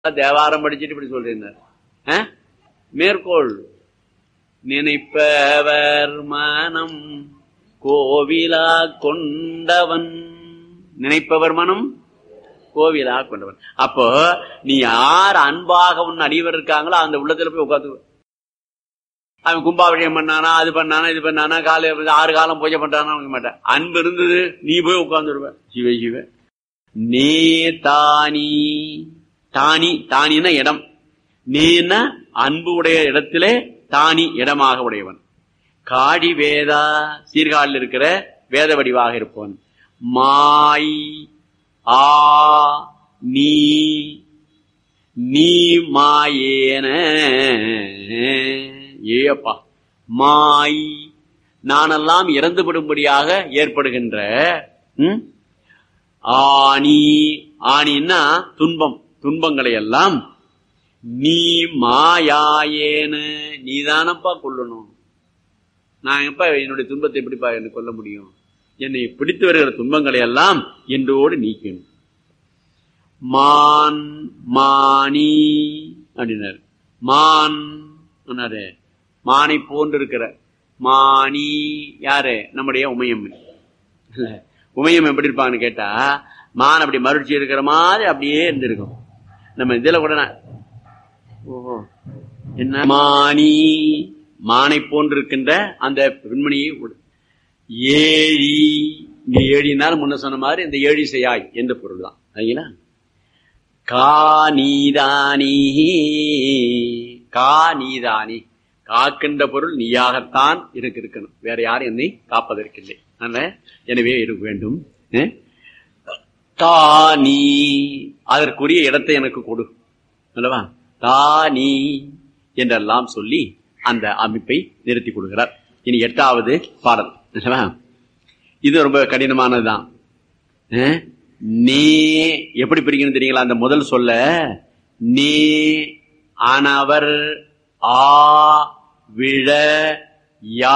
தேவாரம் படிச்சுட்டு இப்படி சொல்றேன் மேற்கோள் நினைப்பவர் மனம் கோவிலா கொண்டவன் நினைப்பவர் மனம் கோவிலா கொண்டவன் அப்போ நீ யார் அன்பாக உன் அடியவர் இருக்காங்களோ அந்த உள்ளத்துல போய் உட்காந்து அவன் கும்பாபிஷேகம் பண்ணானா அது பண்ணானா இது பண்ணானா காலை ஆறு காலம் பூஜை பண்றானா மாட்டேன் அன்பு இருந்தது நீ போய் உட்காந்துருவ சிவ சிவ நே தானி தானி தானின்னா இடம் நீன்னா அன்பு உடைய இடத்திலே தானி இடமாக உடையவன் காடி வேதா சீர்காழில் இருக்கிற வேத வடிவாக இருப்பவன் மாய் ஆ நீ நீ மாயேன ஏப்பா மாய் நானெல்லாம் இறந்துபடும்படியாக ஏற்படுகின்ற ஆணி ஆணின்னா துன்பம் துன்பங்களை எல்லாம் நீ மாயாயேன்னு நீதானப்பா கொல்லணும் நான் எப்ப என்னுடைய துன்பத்தை எப்படிப்பா என்ன கொல்ல முடியும் என்னை பிடித்து வருகிற துன்பங்களை எல்லாம் என்றோடு நீக்கணும் மான் மானி அப்படின்னாரு மான் சொன்னாரு மானை போன்று இருக்கிற மானி யாரு நம்முடைய உமையம் உமையம் எப்படி இருப்பாங்கன்னு கேட்டா மான் அப்படி மறுச்சி இருக்கிற மாதிரி அப்படியே இருந்திருக்கும் நம்ம இதுல கூட ஓஹோ என்ன மானி மானை போன்றிருக்கின்ற அந்த பெண்மணியை ஏழி இங்க ஏழினாலும் முன்ன சொன்ன மாதிரி இந்த ஏழி செய்யாய் என்ற பொருள் தான் சரிங்களா கா நீதானி கா நீதானி காக்கின்ற பொருள் நீயாகத்தான் இருக்கு இருக்கணும் வேற யாரும் என்னை காப்பதற்கில்லை அதனால எனவே இருக்க வேண்டும் தா நீ அதற்குரிய இடத்தை எனக்கு கொடு அல்லவா தா நீ என்றெல்லாம் சொல்லி அந்த அமைப்பை நிறுத்தி கொடுக்கிறார் இனி எட்டாவது பாடல் அல்லவா இது ரொம்ப கடினமானதுதான் நே எப்படி பிரிக்கணும் தெரியுங்களா அந்த முதல் சொல்ல நே ஆனவர் ஆ விழ யா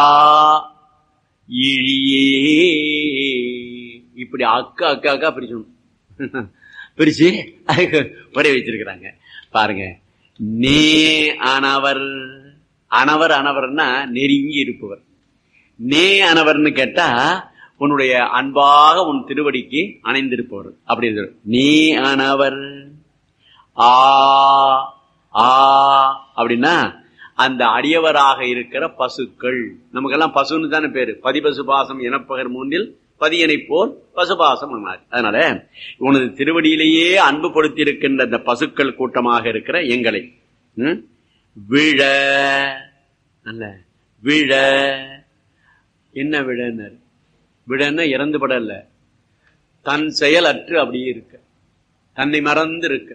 இழியே இப்படி அக்கா அக்கா அக்கா பிரிச்சணும் பிரிச்சு ஒரே வச்சிருக்கிறாங்க பாருங்க நே அனவர் அனவர் அனவர்னா நெருங்கி இருப்பவர் நே அனவர்னு கேட்டா உன்னுடைய அன்பாக உன் திருவடிக்கு அணைந்திருப்பவர் அப்படி இருக்கு நீ அனவர் ஆ ஆ அப்படின்னா அந்த அடியவராக இருக்கிற பசுக்கள் நமக்கெல்லாம் பசுன்னு தானே பேரு பதிபசு பாசம் எனப்பகர் மூன்றில் பதியனை போல் பசுபாசம் அதனால உனது திருவடியிலேயே அன்பு படுத்தி இருக்கின்ற அந்த பசுக்கள் கூட்டமாக இருக்கிற எங்களை விழ அல்ல விழ என்ன விழனர் விழன்னா இறந்து படல தன் செயல் அற்று அப்படியே இருக்க தன்னை மறந்து இருக்க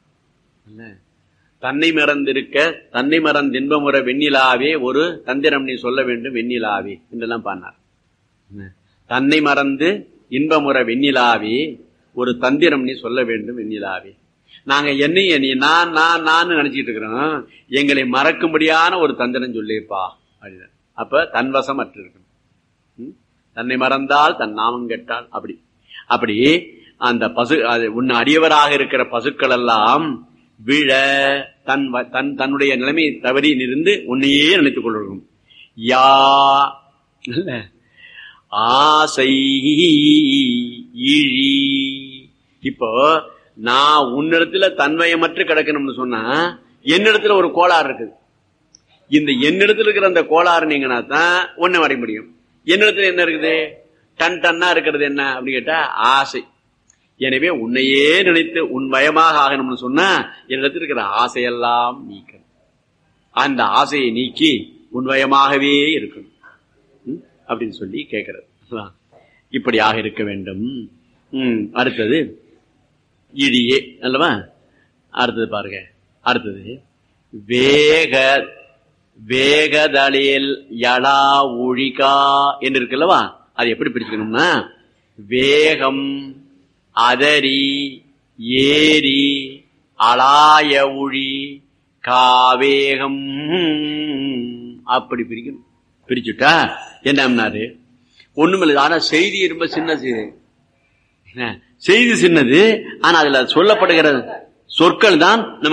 தன்னை மறந்திருக்க தன்னை மறந்து இன்பமுற வெண்ணிலாவே ஒரு தந்திரம் நீ சொல்ல வேண்டும் வெண்ணிலாவே என்றெல்லாம் பாடினார் தன்னை மறந்து இன்பமுற வெண்ணிலாவே ஒரு தந்திரம் நீ சொல்ல வேண்டும் வெண்ணிலாவே நாங்க என்னைய நீ நான் நான் நான் நினைச்சிட்டு இருக்கிறோம் எங்களை மறக்கும்படியான ஒரு தந்திரம் சொல்லிப்பா அப்படின்னு அப்ப தன்வசம் அற்று இருக்கணும் தன்னை மறந்தால் தன் நாமம் கெட்டால் அப்படி அப்படி அந்த பசு உன் அடியவராக இருக்கிற பசுக்கள் எல்லாம் விழ தன் தன் தன்னுடைய நிலைமை தவறி இருந்து உன்னையே நினைத்துக் கொள்ளும் யா ஆசை இழி இப்போ நான் உன்னிடத்துல தன்வயமற்று கிடக்கணும்னு சொன்னா என்னிடத்துல ஒரு கோளாறு இருக்குது இந்த என்னிடத்துல இருக்கிற அந்த கோளாறு நீங்கன்னா தான் ஒண்ணு அடைய முடியும் என்னிடத்துல என்ன இருக்குது டன் டன்னா இருக்கிறது என்ன அப்படின்னு கேட்டா ஆசை எனவே உன்னையே நினைத்து உன் பயமாக ஆகணும்னு சொன்னா என்னிடத்தில் இருக்கிற ஆசையெல்லாம் நீக்கணும் அந்த ஆசையை நீக்கி உன் பயமாகவே இருக்கணும் அப்படின்னு சொல்லி கேட்கிறது இப்படியாக இருக்க வேண்டும் அடுத்தது இழியே அல்லவா அடுத்தது பாருங்க அடுத்தது வேக வேகதளில் யலா ஒழிகா என்று இருக்குல்லவா அது எப்படி பிரிச்சுக்கணும்னா வேகம் அதரி ஏரி அலாய ஒழி காவேகம் அப்படி பிரிக்கணும் பிரிச்சுட்டா என்னம்னாரு ஒண்ணுமில்லை ஆனா செய்தி ரொம்ப சின்ன செய்தி செய்தி சின்னது ஆனா அதுல சொல்லப்படுகிறது சொற்கள் தான் நம்ம